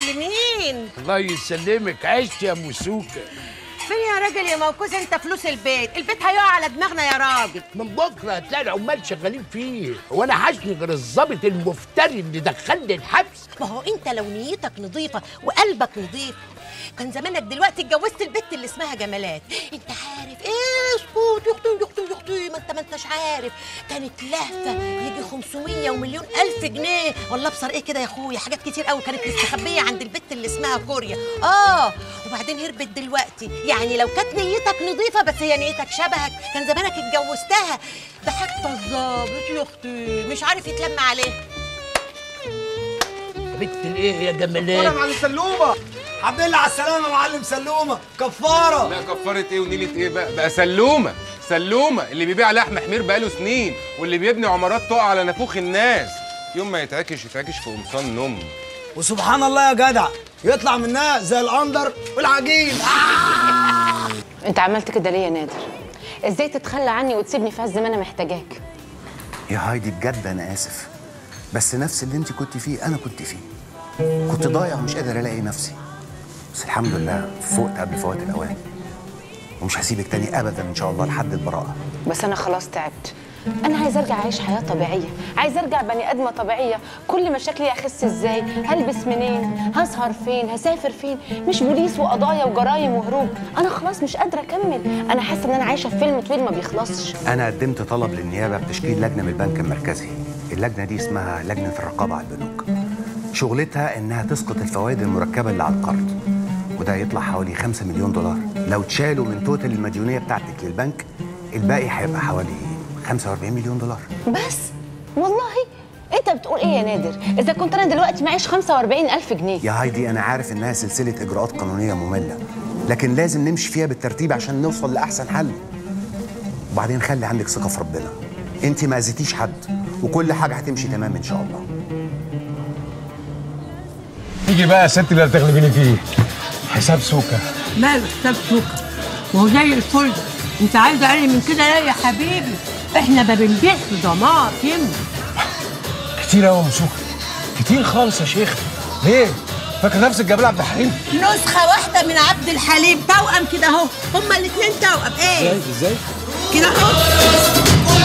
لمين الله يسلمك عشت يا مسوكه فين يا راجل يا موكوس انت فلوس البيت البيت هيقع على دماغنا يا راجل من بكره هتلاقي العمال شغالين فيه هو انا حاشني غير الظابط المفتري اللي دخلني الحبس ما هو انت لو نيتك نظيفه وقلبك نظيف كان زمانك دلوقتي اتجوزت البت اللي اسمها جمالات انت عارف ايه اسكت يا اختي يا اختي يا اختي ما انت ما انتش عارف كانت لهفه يجي 500 ومليون الف جنيه والله ابصر ايه كده يا اخويا حاجات كتير قوي كانت مستخبيه عند البت اللي اسمها كوريا اه وبعدين هربت دلوقتي يعني لو كانت نيتك نظيفه بس هي نيتك شبهك كان زمانك اتجوزتها ده حتى الظابط يا اختي مش عارف يتلم عليه بنت الايه يا ولا جمالات معلم سلومه الحمد لله على السلامه يا معلم سلومه كفاره لا كفاره ايه ونيله ايه بقى بقى سلومه سلومه اللي بيبيع لحم حمير بقاله سنين واللي بيبني عمارات تقع على نافوخ الناس يوم ما يتعكش يتعكش في قمصان نوم وسبحان الله يا جدع يطلع منها زي الاندر والعجين انت عملت كده ليه يا نادر ازاي تتخلى عني وتسيبني في عز ما انا محتاجاك يا هايدي بجد انا اسف بس نفس اللي انت كنت فيه انا كنت فيه كنت ضايع ومش قادر الاقي نفسي بس الحمد لله فقت قبل فوات الاوان ومش هسيبك تاني ابدا ان شاء الله لحد البراءه بس انا خلاص تعبت انا عايز ارجع اعيش حياه طبيعيه عايز ارجع بني ادمه طبيعيه كل مشاكلي اخس ازاي هلبس منين هسهر فين هسافر فين مش بوليس وقضايا وجرايم وهروب انا خلاص مش قادره اكمل انا حاسه ان انا عايشه في فيلم طويل ما بيخلصش انا قدمت طلب للنيابه بتشكيل لجنه من البنك المركزي اللجنه دي اسمها لجنه الرقابه على البنوك شغلتها انها تسقط الفوائد المركبه اللي على القرض وده يطلع حوالي 5 مليون دولار لو اتشالوا من توتال المديونيه بتاعتك للبنك الباقي هيبقى حوالي 45 مليون دولار بس والله انت بتقول ايه يا نادر اذا كنت انا دلوقتي معيش 45 الف جنيه يا هايدي انا عارف انها سلسله اجراءات قانونيه ممله لكن لازم نمشي فيها بالترتيب عشان نوصل لاحسن حل وبعدين خلي عندك ثقه في ربنا انت ما اذيتيش حد وكل حاجه هتمشي تمام ان شاء الله تيجي بقى يا ست اللي هتغلبيني فيه حساب سوكا ماله حساب سكر وهو زي الفل انت عايز اقل من كده لا يا حبيبي احنا ما بنبيعش ضماطم كتير قوي يا مسوكا كتير خالص يا شيخ ليه؟ فاكر نفسك جبل عبد الحليم؟ نسخة واحدة من عبد الحليم توأم كده اهو هما الاتنين توأم ايه ازاي؟ كده اهو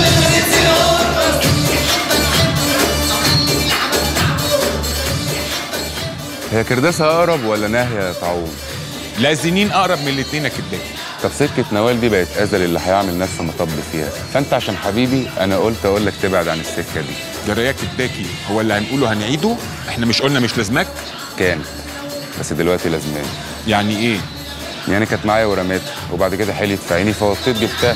هي كرداسه اقرب ولا ناهيه طاعون لا سنين اقرب من الاثنين يا كداب طب سكه نوال دي بقت ازل اللي هيعمل نفسه مطب فيها فانت عشان حبيبي انا قلت اقول لك تبعد عن السكه دي جرايه كداكي هو اللي هنقوله هنعيده احنا مش قلنا مش لازمك كانت بس دلوقتي لازماني يعني ايه يعني كانت معايا ورميتها وبعد كده حليت في عيني فوطيت جبتها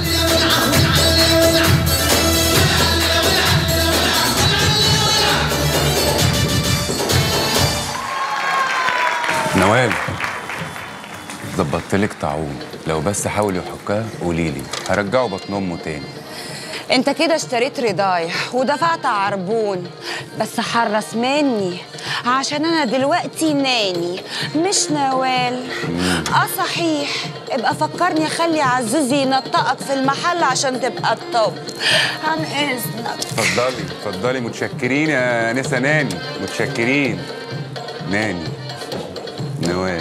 نوال ظبطت لك طاعون لو بس حاول يحكها قولي لي هرجعه بطن امه تاني انت كده اشتريت رضايح ودفعت عربون بس حرص مني عشان انا دلوقتي ناني مش نوال اه صحيح ابقى فكرني اخلي عزوزي ينطقك في المحل عشان تبقى الطب عن اذنك اتفضلي اتفضلي متشكرين يا نسا ناني متشكرين ناني نوال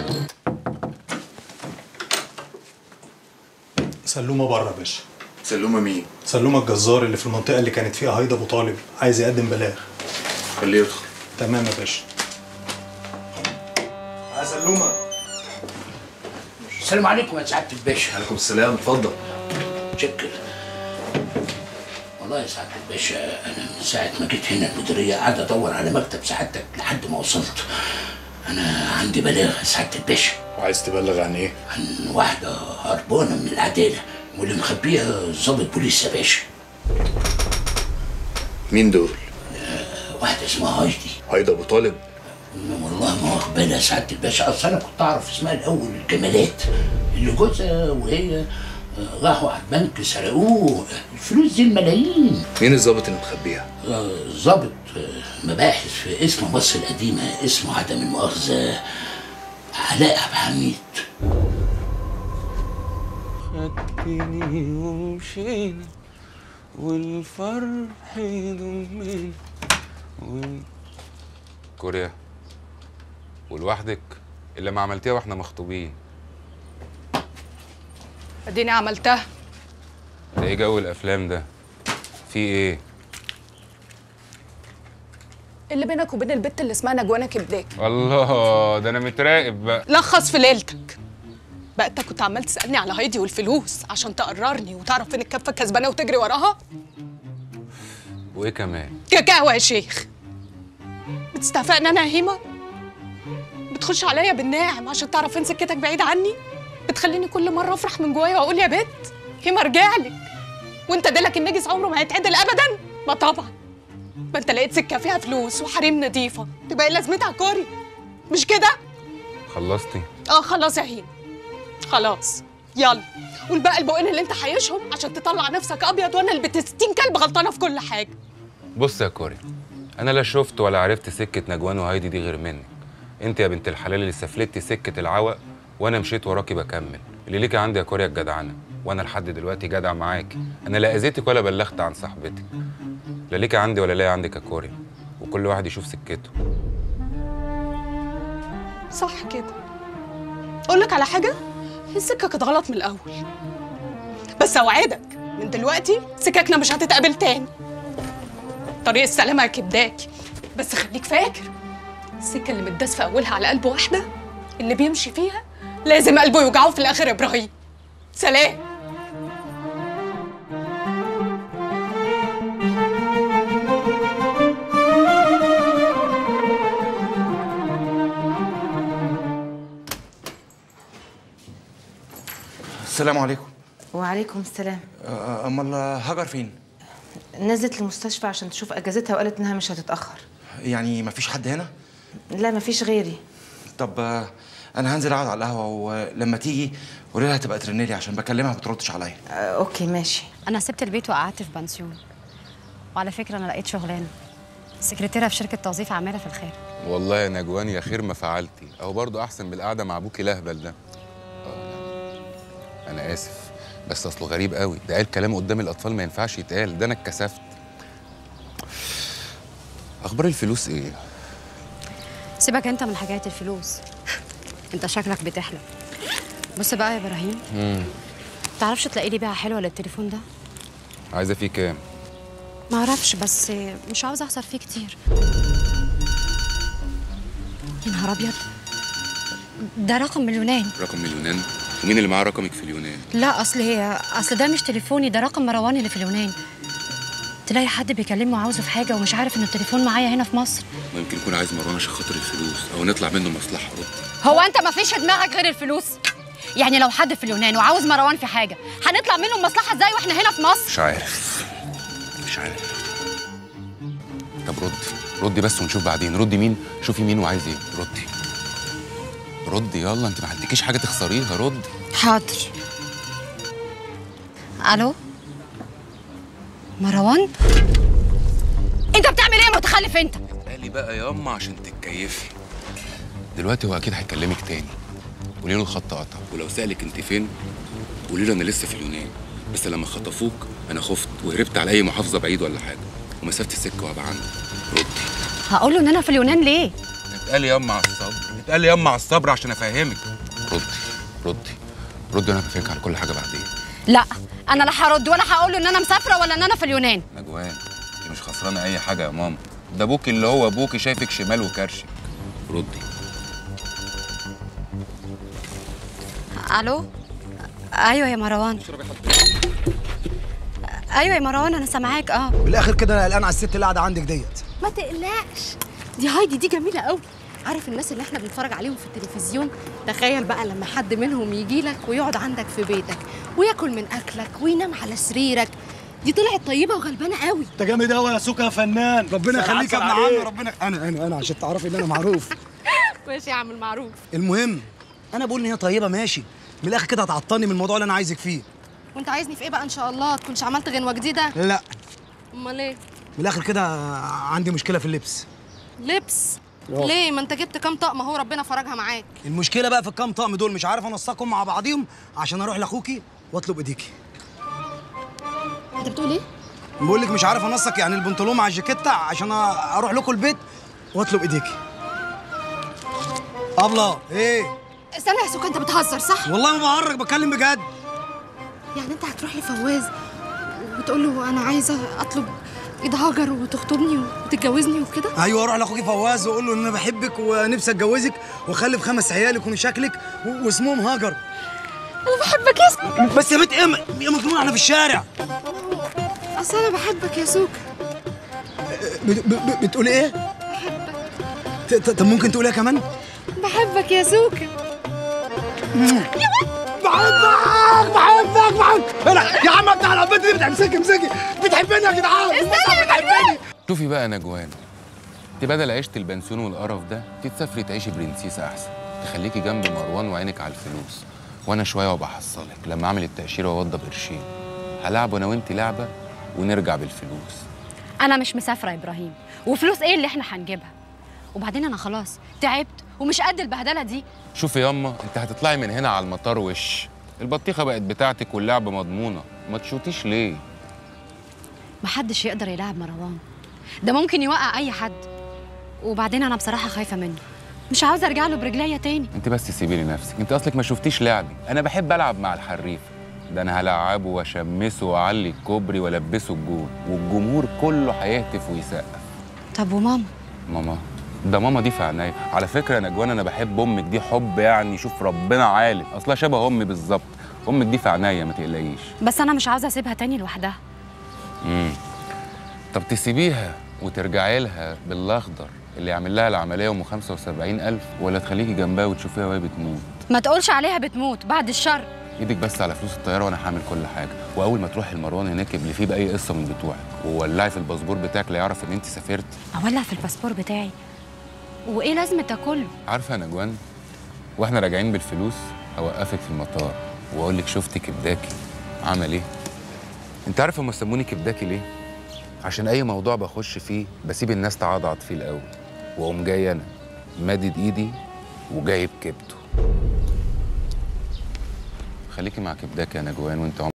سلومه بره يا باشا سلومه مين؟ سلومه الجزار اللي في المنطقه اللي كانت فيها هيدا ابو طالب عايز يقدم بلاغ خليه يدخل تمام يا باشا يا سلومه السلام عليكم يا سعاده الباشا عليكم السلام اتفضل شكر والله يا سعاده الباشا انا من ساعه ما جيت هنا المديريه قاعد ادور على مكتب سعادتك لحد ما وصلت انا عندي بلاغ يا سعاده الباشا وعايز تبلغ عن ايه؟ عن واحده هربانه من العداله واللي مخبيها ضابط بوليس يا باشا مين دول؟ واحده اسمها هايدي هيدا ابو طالب والله ما واخد بالي يا سعاده الباشا اصل انا كنت اعرف اسمها الاول الجمالات اللي جوزها وهي راحوا على البنك سرقوه الفلوس دي الملايين مين الظابط اللي مخبيها؟ آه، ضابط آه، مباحث في اسم مصر القديمه اسمه عدم المؤاخذه علاء عبد الحميد خدتني ومشينا والفرح يضمنا وال... كوريا ولوحدك اللي ما عملتيها واحنا مخطوبين اديني عملتها ده ايه جو الافلام ده في ايه اللي بينك وبين البت اللي اسمها نجوانة كبداك الله ده انا متراقب بقى لخص في ليلتك بقى انت كنت عمال تسالني على هايدي والفلوس عشان تقررني وتعرف فين الكفه الكسبانه وتجري وراها وايه كمان كاكاو يا شيخ بتستهفئني انا يا هيما بتخش عليا بالناعم عشان تعرف فين سكتك بعيد عني بتخليني كل مره افرح من جوايا واقول يا بت هيما ارجع لك وانت ديلك النجس عمره ما هيتعدل ابدا ما طبعا ما انت لقيت سكه فيها فلوس وحريم نظيفه تبقى ايه لازمتها كوري مش كده خلصتي اه خلاص يا هيما خلاص يلا قول بقى البقين اللي انت حايشهم عشان تطلع نفسك ابيض وانا اللي بت 60 كلب غلطانه في كل حاجه بص يا كوري انا لا شفت ولا عرفت سكه نجوان وهايدي دي غير منك انت يا بنت الحلال اللي سفلتي سكه العوق وانا مشيت وراكي بكمل اللي ليكي عندي يا كوري الجدعنه وانا لحد دلوقتي جدع معاكي انا لا اذيتك ولا بلغت عن صاحبتك لا ليكي عندي ولا ليا عندك يا كوري وكل واحد يشوف سكته صح كده اقول لك على حاجه السكه كانت غلط من الاول بس اوعدك من دلوقتي سككنا مش هتتقابل تاني طريق السلامه يا كبداكي بس خليك فاكر السكه اللي متداس في اولها على قلب واحده اللي بيمشي فيها لازم قلبه يوجعه في الاخر يا ابراهيم سلام السلام عليكم وعليكم السلام أه، امال هاجر فين نزلت المستشفى عشان تشوف اجازتها وقالت انها مش هتتاخر يعني مفيش حد هنا لا مفيش غيري طب آه، انا هنزل اقعد على القهوه ولما تيجي قولي لها تبقى ترن لي عشان بكلمها ما بتردش عليا اوكي ماشي انا سبت البيت وقعدت في بنسيون وعلى فكره انا لقيت شغلانه سكرتيره في شركه توظيف عماله في الخير والله يا نجوان يا خير ما فعلتي اهو برضو احسن من القعده مع ابوكي الاهبل ده آه، انا اسف بس اصله غريب قوي ده قال كلام قدام الاطفال ما ينفعش يتقال ده انا اتكسفت اخبار الفلوس ايه سيبك انت من حكايه الفلوس انت شكلك بتحلم بص بقى يا ابراهيم امم تعرفش تلاقي لي بيعه حلوه للتليفون ده عايزه فيه كام ما اعرفش بس مش عاوزه اخسر فيه كتير يا نهار ابيض ده رقم من اليونان رقم من اليونان ومين اللي معاه رقمك في اليونان لا اصل هي اصل ده مش تليفوني ده رقم مروان اللي في اليونان تلاقي حد بيكلمه وعاوزه في حاجه ومش عارف ان التليفون معايا هنا في مصر ما يمكن يكون عايز مروان عشان خاطر الفلوس او نطلع منه مصلحه رد هو انت ما فيش في دماغك غير الفلوس يعني لو حد في اليونان وعاوز مروان في حاجه هنطلع منه مصلحه ازاي واحنا هنا في مصر مش عارف مش عارف طب ردي ردي بس ونشوف بعدين ردي مين شوفي مين وعايز ايه ردي ردي يلا انت ما عندكيش حاجه تخسريها ردي حاضر الو مروان انت بتعمل ايه يا متخلف انت قالي بقى ياما عشان تتكيفي دلوقتي هو اكيد هيكلمك تاني قولي له الخط قطع ولو سالك انت فين قولي له انا لسه في اليونان بس لما خطفوك انا خفت وهربت على اي محافظه بعيد ولا حاجه ومسافه السكه وابقى عنك ردي هقول له ان انا في اليونان ليه اتقالي ياما على الصبر اتقالي ياما على الصبر عشان افهمك ردي ردي ردي وانا بفهمك على كل حاجه بعدين لا انا لا هرد ولا هقول له ان انا مسافره ولا ان انا في اليونان نجوان انت مش خسرانه اي حاجه يا ماما ده ابوكي اللي هو ابوكي شايفك شمال وكرشك ردي الو ايوه يا مروان ايوه يا مروان انا سامعاك اه بالاخر كده انا قلقان على الست اللي قاعده عندك ديت ما تقلقش دي هايدي دي جميله قوي عارف الناس اللي احنا بنتفرج عليهم في التلفزيون تخيل بقى لما حد منهم يجي لك ويقعد عندك في بيتك وياكل من اكلك وينام على سريرك دي طلعت طيبه وغلبانه قوي انت جامد قوي يا سوكا يا فنان ربنا سلام يخليك يا ابن عليك. عم ربنا انا انا انا عشان تعرفي ان انا معروف ماشي يا عم المعروف المهم انا بقول ان هي طيبه ماشي من الاخر كده هتعطلني من الموضوع اللي انا عايزك فيه وانت عايزني في ايه بقى ان شاء الله تكونش عملت غنوه جديده لا امال ايه من الاخر كده عندي مشكله في اللبس لبس أوه. ليه ما انت جبت كام طقم اهو ربنا فرجها معاك المشكله بقى في الكام طقم دول مش عارف انسقهم مع بعضيهم عشان اروح لاخوكي واطلب ايديكي انت بتقول ايه بقول لك مش عارف انسق يعني البنطلون مع الجاكيته عشان اروح لكم البيت واطلب ايديكي ابله ايه استنى يا سوكا انت بتهزر صح والله ما بعرج بتكلم بجد يعني انت هتروح لفواز وتقول له انا عايزه اطلب ايد هاجر وتخطبني وتتجوزني وكده ايوه اروح لاخوكي فواز واقول له ان انا بحبك ونفسي اتجوزك واخلف خمس عيال يكونوا شكلك و- واسمهم هاجر انا بحبك يا سوكا بس يا بنت ايه يا مجنون احنا في الشارع اصل انا بحبك يا سوكا بت- ب- بتقولي ايه؟ ت- ت- طب ممكن تقوليها كمان؟ بحبك يا سوكا بحبك بحبك بحبك لا يا عم بتاع البنت دي بتمسكي امسكي بتحبني يا جدعان استنى بتحبني شوفي بقى يا نجوان انت بدل عيشه البنسيون والقرف ده تسافري تعيشي برنسيس احسن تخليكي جنب مروان وعينك على الفلوس وانا شويه وبحصلك لما اعمل التاشيره واوضب قرشين هلعب انا وانت لعبه ونرجع بالفلوس انا مش مسافره يا ابراهيم وفلوس ايه اللي احنا هنجيبها وبعدين انا خلاص تعبت ومش قد البهدله دي شوفي ياما انت هتطلعي من هنا على المطار وش البطيخه بقت بتاعتك واللعبه مضمونه ما تشوتيش ليه محدش يقدر يلعب مروان ده ممكن يوقع اي حد وبعدين انا بصراحه خايفه منه مش عاوزه ارجع له برجليا تاني انت بس سيبي لي نفسك انت اصلك ما شفتيش لعبي انا بحب العب مع الحريف ده انا هلعبه واشمسه واعلي الكوبري والبسه الجول والجمهور كله هيهتف ويسقف طب وماما ماما ده ماما دي في عينيا على فكره يا نجوان انا بحب امك دي حب يعني شوف ربنا عالم اصلها شبه امي بالظبط امك دي في عينيا ما تقلقيش بس انا مش عاوزه اسيبها تاني لوحدها امم طب تسيبيها وترجعي لها بالاخضر اللي يعمل لها العمليه ام 75000 ولا تخليكي جنبها وتشوفيها وهي بتموت ما تقولش عليها بتموت بعد الشر ايدك بس على فلوس الطياره وانا هعمل كل حاجه واول ما تروحي المروان هناك ابلي فيه باي قصه من بتوعك وولعي في الباسبور بتاعك لا يعرف ان انت سافرتي اولع في الباسبور بتاعي وايه لازمه ده كله عارفه يا نجوان واحنا راجعين بالفلوس هوقفك في المطار واقول لك شفت كبداكي عمل ايه انت عارف هم سموني كبداكي ليه عشان اي موضوع بخش فيه بسيب الناس تعضعض فيه الاول واقوم جاي انا مادد ايدي وجايب كبده خليكي مع كبداكي يا نجوان وانت